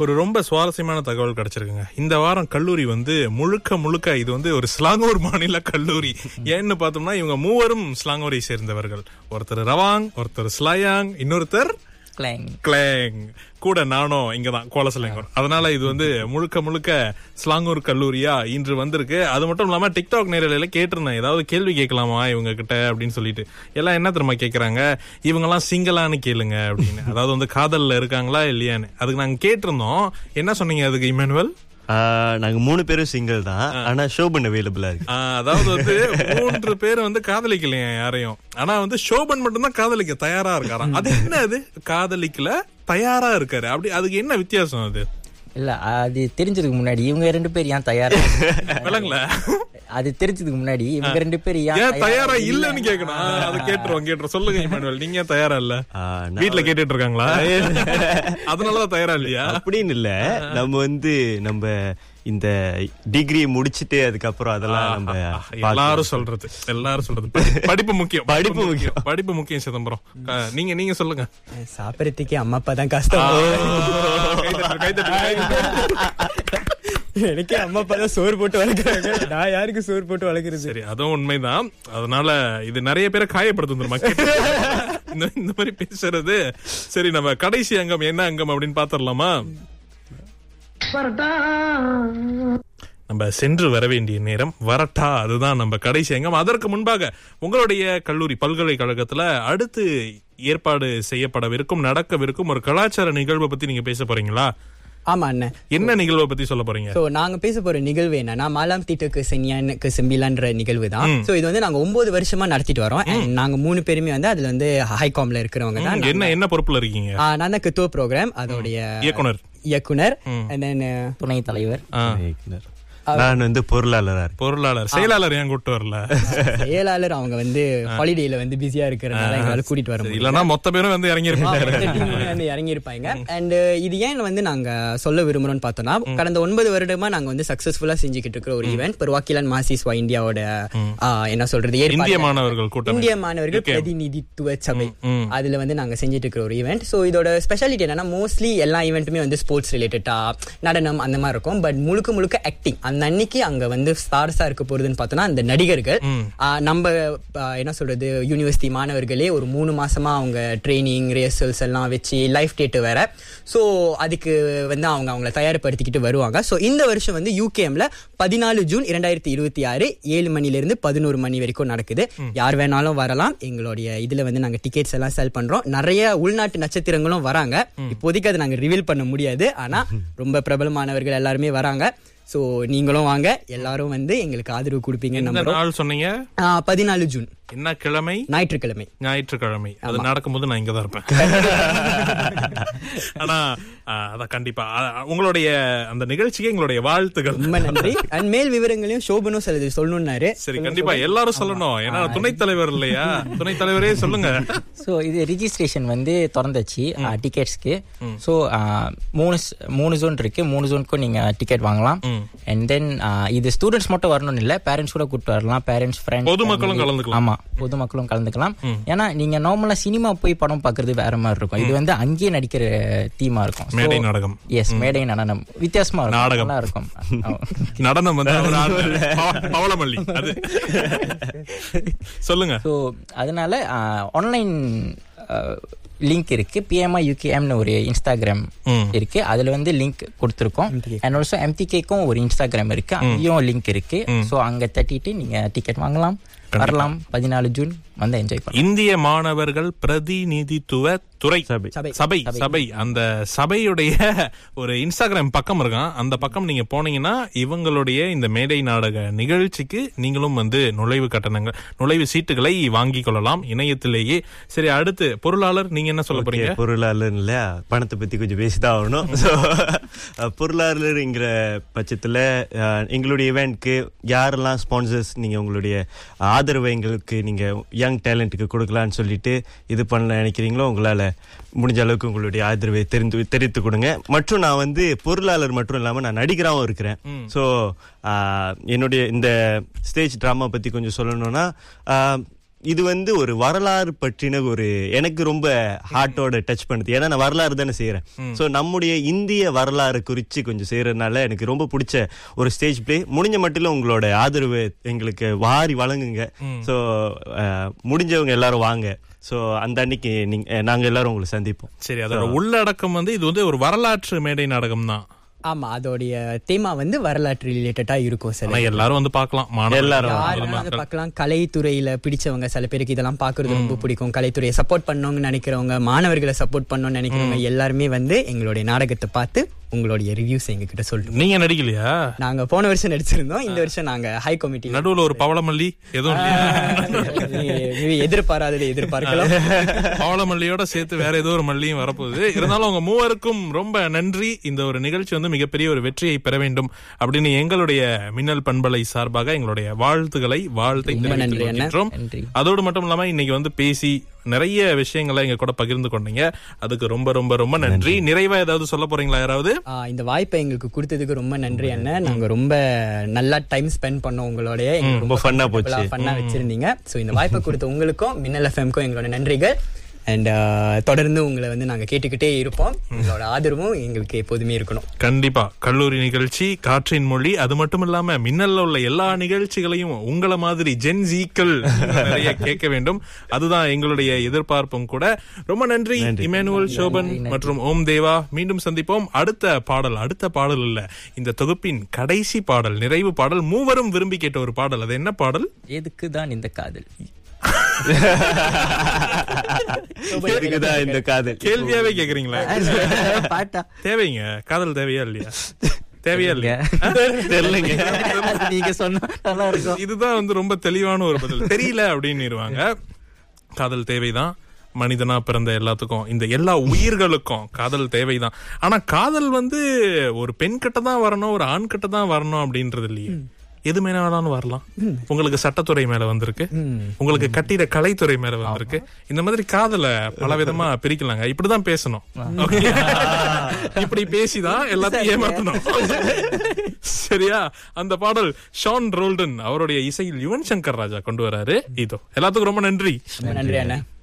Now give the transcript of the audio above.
ஒரு ரொம்ப சுவாரஸ்யமான தகவல் கிடைச்சிருக்குங்க இந்த வாரம் கல்லூரி வந்து முழுக்க முழுக்க இது வந்து ஒரு ஸ்லாங்கூர் மாநில கல்லூரி ஏன்னு பார்த்தோம்னா இவங்க மூவரும் ஸ்லாங்கூரை சேர்ந்தவர்கள் ஒருத்தர் ரவாங் ஒருத்தர் ஸ்லாயாங் இன்னொருத்தர் கிளாங் கிளேங் கூட நானும் இங்கதான் கோலசலங்கூர் அதனால இது வந்து முழுக்க முழுக்க ஸ்லாங்கூர் கல்லூரியா இன்று வந்திருக்கு அது மட்டும் இல்லாம டிக்டாக் நேரலையில கேட்டிருந்தேன் ஏதாவது கேள்வி கேட்கலாமா இவங்க கிட்ட அப்படின்னு சொல்லிட்டு எல்லாம் என்ன தெரியுமா கேக்குறாங்க இவங்க எல்லாம் சிங்கிளான்னு கேளுங்க அப்படின்னு அதாவது வந்து காதல்ல இருக்காங்களா இல்லையான்னு அதுக்கு நாங்க கேட்டிருந்தோம் என்ன சொன்னீங்க அதுக்கு இமானுவல் ஆஹ் நாங்க மூணு பேரும் சிங்கிள் தான் ஆனா ஷோபன் அவைலபிளா இருக்கு ஆஹ் அதாவது வந்து மூன்று பேர் வந்து காதலிக்கலையா யாரையும் ஆனா வந்து சோபன் மட்டும்தான் காதலிக்க தயாரா இருக்காராம் அது என்ன அது காதலிக்கல தயாரா இருக்காரு அப்படி அதுக்கு என்ன வித்தியாசம் அது இல்ல அது தெரிஞ்சதுக்கு முன்னாடி இவங்க ரெண்டு பேர் ஏன் தயாரா விளங்கல அது தெரிஞ்சதுக்கு முன்னாடி இவங்க ரெண்டு பேர் ஏன் ஏன் தயாரா இல்லன்னு கேக்கணும் ஆஹ் அதை கேட்டுருவோம் கேட்டுருவோம் சொல்லுங்க இமானுவல் நீங்க ஏன் தயாரா இல்ல ஆஹ் நான் வீட்ல கேட்டுட்டு இருக்காங்களா அதனாலதான் தயாரா இல்லையா அப்படின்னு இல்ல நம்ம வந்து நம்ம இந்த டிகிரி முடிச்சிட்டு அதுக்கப்புறம் அதெல்லாம் நம்ம எல்லாரும் சொல்றது எல்லாரும் சொல்றது படி- படிப்பு முக்கியம் படிப்பு முக்கியம். படிப்பு முக்கியம் சிதம்பரம் ஆஹ் நீங்க நீங்க சொல்லுங்க சாப்பிடறதுக்கே அம்மா அப்பா தான் கஷ்டம் கைதட்டு, கைதட்டு, கைதட்டு. எனக்கே அம்மா அப்பா தான் சோறு போட்டு வளர்க்குறாங்க நான் யாருக்கு சோறு போட்டு வளர்க்குறது சரி அதுவும் உண்மைதான் அதனால இது நிறைய பேரை காயப்படுத்தும் தெரியுமா இந்த இந்த மாதிரி பேசுறது சரி நம்ம கடைசி அங்கம் என்ன அங்கம் அப்படின்னு பாத்திரலாமா நம்ம சென்று வர வேண்டிய நேரம் வரட்டா அதுதான் நம்ம கடைசி அங்கம் அதற்கு முன்பாக உங்களுடைய கல்லூரி பல்கலைக்கழகத்துல அடுத்து ஏற்பாடு செய்யப்படவிருக்கும் நடக்கவிருக்கும் ஒரு கலாச்சார நிகழ்வை பத்தி நீங்க பேச போறீங்களா ஆமா அண்ணன் என்ன நிகழ்வை பத்தி சொல்ல போறீங்க சோ நாங்க பேச போற நிகழ்வு என்னன்னா மாலாம் தீட்டுக்கு சென்யானுக்கு செம்பிலான்ற நிகழ்வு தான் சோ இது வந்து நாங்க ஒன்பது வருஷமா நடத்திட்டு வரோம் And நாங்க மூணு பேருமே வந்து அதுல வந்து ஹைகாம்ல இருக்கிறவங்க தான் என்ன என்ன பொறுப்புல இருக்கீங்க ஆ, நான் தான் கித்துவ ப்ரோக்ராம் அதோடைய இயக்குனர் இயக்குனர் and then, துணை தலைவர் ஆ, நான் வந்து பொருளாளரா இருக்கேன் பொருளாளர் செயலாளர் ஏன் கூட்டு வரல செயலாளர் அவங்க வந்து ஹாலிடேல வந்து பிஸியா இருக்கிறதுனால எங்களால கூட்டிட்டு வர முடியல இல்லன்னா மொத்த பேரும் வந்து இறங்கி வந்து இறங்கி இருப்பாங்க அண்ட் இது ஏன் வந்து நாங்க சொல்ல விரும்புறோம்னு பார்த்தோம்னா கடந்த ஒன்பது வருடமா நாங்க வந்து சக்சஸ்ஃபுல்லா செஞ்சுக்கிட்டு இருக்கிற ஒரு ஈவெண்ட் பெருவாக்கிலன் மாசிஸ்வா இந்தியாவோட ஆ, என்ன சொல்றது ஏற்பாடு இந்திய மாணவர்கள் கூட்டம் இந்திய மாணவர்கள் பிரதிநிதித்துவ சபை அதுல வந்து நாங்க செஞ்சுட்டு இருக்கிற ஒரு ஈவெண்ட் சோ இதோட ஸ்பெஷாலிட்டி என்னன்னா மோஸ்ட்லி எல்லா ஈவெண்ட்டுமே வந்து ஸ்போர்ட்ஸ் ரிலேட்டடா நடனம் அந்த மாதிரி இருக்கும் பட் முழுக்க முழுக்க ஆக்டிங் அந்த அன்னைக்கு அங்க வந்து ஸ்டார்ஸா இருக்க போறதுன்னு பார்த்தோம்னா அந்த நடிகர்கள் ஆ, நம்ம ஆ, என்ன சொல்றது யூனிவர்சிட்டி மாணவர்களே ஒரு மூணு மாசமா அவங்க ட்ரைனிங் ரிஹர்சல்ஸ் எல்லாம் வச்சு லைஃப் டேட் வேற சோ அதுக்கு வந்து அவங்க அவங்கள தயார்படுத்திக்கிட்டு வருவாங்க சோ இந்த வருஷம் வந்து யூகேஎம்ல பதினாலு ஜூன் இரண்டாயிரத்தி இருபத்தி ஆறு ஏழு மணில இருந்து பதினோரு மணி வரைக்கும் நடக்குது யார் வேணாலும் வரலாம் எங்களுடைய இதுல வந்து நாங்க டிக்கெட்ஸ் எல்லாம் செல் பண்றோம் நிறைய உள்நாட்டு நட்சத்திரங்களும் வராங்க இப்போதைக்கு அதை நாங்க ரிவீல் பண்ண முடியாது ஆனா ரொம்ப பிரபலமானவர்கள் எல்லாருமே வராங்க சோ நீங்களும் வாங்க எல்லாரும் வந்து எங்களுக்கு ஆதரவு கொடுப்பீங்கன்னு இந்த நம்புறோம் நாள் சொன்னீங்க ஆ, பதினாலு ஜூன் என்ன கிழமை ஞாயிற்றுக்கிழமை ஞாயிற்றுக்கிழமை அது நடக்கும்போது நான் இங்கதான் இருப்பேன் ஆனா ஆ, அதான் கண்டிப்பா ஆ, உங்களுடைய அந்த நிகழ்ச்சிக்கு எங்களுடைய வாழ்த்துக்கள் ரொம்ப நன்றி அண்ட் மேல் விவரங்களையும் சோபனும் சிலது சொல்லணும்னாரு சரி கண்டிப்பா எல்லாரும் சொல்லணும் ஏன்னா துணைத் தலைவர் இல்லையா துணைத் தலைவரே சொல்லுங்க ஸோ இது ரிஜிஸ்ட்ரேஷன் வந்து திறந்துச்சு டிக்கெட்ஸ்க்கு ஸோ மூணு ஸ்- மூணு ஜோன் இருக்கு மூணு ஜோனுக்கும் நீங்க டிக்கெட் வாங்கலாம் அண்ட் தென் இது ஸ்டூடெண்ட்ஸ் மட்டும் வரணும்னு இல்லை பேரண்ட்ஸ் கூட கூப்பிட்டு வரலாம் பேரண்ட்ஸ் ஃப்ரெண்ட்ஸ் பொதுமக்களும் கலந்துக்கலாம். ஆமா பொதுமக்களும் கலந்துக்கலாம் ஏன்னா நீங்க நார்மலா சினிமா போய் படம் பார்க்கிறது வேற மாதிரி இருக்கும் இது வந்து அங்கேயே நடிக்கிற தீமா இருக்கும் மேடை நாடகம். எஸ் மேடை நடனம் வித்தியாசமா இருக்கும் நாடகம். நல்லா இருக்கும் நடனம் வந்து ஒரு ஆள் பவ- பவளமல்லி அது சொல்லுங்க ஸோ அதனால ஆன்லைன் லிங்க் இருக்கு பிஎம்ஐ யூகேஎம்னு ஒரு இன்ஸ்டாகிராம் இருக்கு அதுல வந்து லிங்க் கொடுத்துருக்கோம் அண்ட் ஆல்சோ எம்டிகேக்கும் ஒரு இன்ஸ்டாகிராம் இருக்கு அங்கேயும் லிங்க் இருக்கு ஸோ அங்க தட்டிட்டு நீங்க டிக்கெட் வாங்கலாம் வரலாம் பதினாலு ஜூன் வந்து என்ஜாய் பண்ணலாம் இந்திய மாணவர்கள் பிரதிநிதித்துவ துறை சபை. சபை சபை அந்த சபையுடைய ஒரு இன்ஸ்டாகிராம் பக்கம் இருக்கான் அந்த பக்கம் நீங்க போனீங்கன்னா இவங்களுடைய இந்த மேடை நாடக நிகழ்ச்சிக்கு நீங்களும் வந்து நுழைவு கட்டணங்கள் நுழைவு சீட்டுகளை வாங்கிக் கொள்ளலாம் இணையத்திலேயே சரி அடுத்து பொருளாளர் நீங்க என்ன சொல்ல போறீங்க Okay, பொருளாளர் இல்லையா பணத்தை பத்தி கொஞ்சம் பேசிதான் ஆகணும் ஸோ பொருளாளருங்கிற பட்சத்துல அஹ், எங்களுடைய இவெண்ட்க்கு யாரெல்லாம் ஸ்பான்சர்ஸ் நீங்க உங்களுடைய ஆதரவை எங்களுக்கு நீங்க யங் டேலண்ட்டுக்கு கொடுக்கலாம்னு சொல்லிட்டு இது பண்ண நினைக்கிறீங்களோ உங்களால முடிஞ்ச அளவுக்கு உங்களுடைய ஆதரவை தெரிந்து தெரிவித்து கொடுங்க மற்றும் நான் வந்து பொருளாளர் மட்டும் இல்லாம நான் நடிகராகவும் இருக்கிறேன் ஸோ என்னுடைய இந்த ஸ்டேஜ் ட்ராமா பத்தி கொஞ்சம் சொல்லணும்னா ஆஹ், இது வந்து ஒரு வரலாறு பற்றின ஒரு எனக்கு ரொம்ப ஹார்ட்டோட டச் பண்ணுது ஏன்னா நான் வரலாறு தானே செய்யறேன் சோ நம்முடைய இந்திய வரலாறு குறித்து கொஞ்சம் செய்யறதுனால எனக்கு ரொம்ப பிடிச்ச ஒரு ஸ்டேஜ் பிளே முடிஞ்ச மட்டும் உங்களோட ஆதரவு எங்களுக்கு வாரி வழங்குங்க சோ முடிஞ்சவங்க எல்லாரும் வாங்க சோ அந்த அன்னைக்கு நீங்க நாங்க எல்லாரும் உங்களை சந்திப்போம் சரி அதோட உள்ளடக்கம் வந்து இது வந்து ஒரு வரலாற்று மேடை நாடகம் தான் ஆமா அதோடைய தேமா வந்து வரலாற்று ரிலேட்டடா இருக்கும் சில ஆனா எல்லாரும் வந்து பார்க்கலாம் மாணவர்கள், எல்லாரும் பொது யாருமே அதை மக்கள். பார்க்கலாம் கலைத்துறையில பிடிச்சவங்க சில பேருக்கு இதெல்லாம் பாக்குறது ரொம்ப பிடிக்கும் கலைத்துறையை சப்போர்ட் பண்ணவங்க நினைக்கிறவங்க மாணவர்களை சப்போர்ட் பண்ணணும்னு நினைக்கிறவங்க எல்லாருமே வந்து எங்களுடைய நாடகத்தை பார்த்து உங்களுடைய ரிவ்யூஸ் எங்க கிட்ட சொல்லிட்டு நீங்க நடிக்கலையா நாங்க போன வருஷம் நடிச்சிருந்தோம் இந்த வருஷம் நாங்க ஹை கமிட்டி நடுவுல ஒரு பவளமல்லி எதுவும் இல்லையா எதிர்பாராததை எதிர்பார்க்கலாம் பவளமல்லியோட சேர்த்து வேற ஏதோ ஒரு மல்லியும் வரப்போகுது இருந்தாலும் உங்க மூவருக்கும் ரொம்ப நன்றி இந்த ஒரு நிகழ்ச்சி வந்து மிகப்பெரிய ஒரு வெற்றியை பெற வேண்டும் அப்படின்னு எங்களுடைய மின்னல் பண்பலை சார்பாக எங்களுடைய வாழ்த்துக்களை வாழ்த்தை ரொம்ப நன்றி, தெரிவித்துக் அண்ணா. கொள்கின்றோம். நன்றி. அதோடு மட்டும் இல்லாம இன்னைக்கு வந்து பேசி நிறைய விஷயங்களை எங்க கூட பகிர்ந்து கொண்டீங்க அதுக்கு ரொம்ப ரொம்ப ரொம்ப நன்றி நிறைவா ஏதாவது சொல்ல போறீங்களா யாராவது ஆ, இந்த வாய்ப்பை எங்களுக்கு கொடுத்ததுக்கு ரொம்ப நன்றி அண்ணன் நாங்க ரொம்ப நல்லா டைம் ஸ்பெண்ட் பண்ணோம் உங்களோட ரொம்ப ஃபன்னா போச்சு ஃபன்னா வச்சிருந்தீங்க சோ இந்த வாய்ப்பை கொடுத்த உங்களுக்கும் மின்னல் எஃப்எம்க்கும் எங்களோட நன்றிகள் அண்ட் தொடர்ந்து உங்களை வந்து நாங்க கேட்டுக்கிட்டே இருப்போம் உங்களோட ஆதரவும் எங்களுக்கு எப்போதுமே இருக்கணும் கண்டிப்பா கல்லூரி நிகழ்ச்சி காற்றின் மொழி அது மட்டும் இல்லாம மின்னல்ல உள்ள எல்லா நிகழ்ச்சிகளையும் உங்கள மாதிரி ஜென் ஜீக்கள் நிறைய கேட்க வேண்டும் அதுதான் எங்களுடைய எதிர்பார்ப்பும் கூட ரொம்ப நன்றி இமானுவல் சோபன் மற்றும் ஓம் தேவா மீண்டும் சந்திப்போம் அடுத்த பாடல் அடுத்த பாடல் இல்ல இந்த தொகுப்பின் கடைசி பாடல் நிறைவு பாடல் மூவரும் விரும்பி கேட்ட ஒரு பாடல் அது என்ன பாடல் எதுக்கு தான் இந்த காதல் இதுக்குதான் இந்த காதல் கேள்வியாவே கேக்குறீங்களா பாட்டா தேவைங்க காதல் தேவையா இல்லையா தேவையா இல்லையா தெரியலங்க நீங்க சொன்னா நல்லா இருக்கும் இதுதான் வந்து ரொம்ப தெளிவான ஒரு பதில் தெரியல அப்படின்னு காதல் தேவைதான் மனிதனா பிறந்த எல்லாத்துக்கும் இந்த எல்லா உயிர்களுக்கும் காதல் தேவைதான் ஆனா காதல் வந்து ஒரு பெண் கிட்ட தான் வரணும் ஒரு ஆண் கிட்ட தான் வரணும் அப்படின்றது இல்லையே எது மேல வேணாலும் வரலாம் உங்களுக்கு சட்டத்துறை மேல வந்திருக்கு உங்களுக்கு கட்டிட கலைத்துறை மேல வந்திருக்கு இந்த மாதிரி காதலை பல விதமா பிரிக்கலாங்க இப்படிதான் பேசணும் Okay? இப்படி பேசிதான் எல்லாத்தையும் ஏமாத்தணும் சரியா அந்த பாடல் ஷான் ரோல்டன் அவருடைய இசையில் யுவன் சங்கர் ராஜா கொண்டு வராரு இதோ எல்லாத்துக்கும் ரொம்ப நன்றி ரொம்ப நன்றி அண்ணன்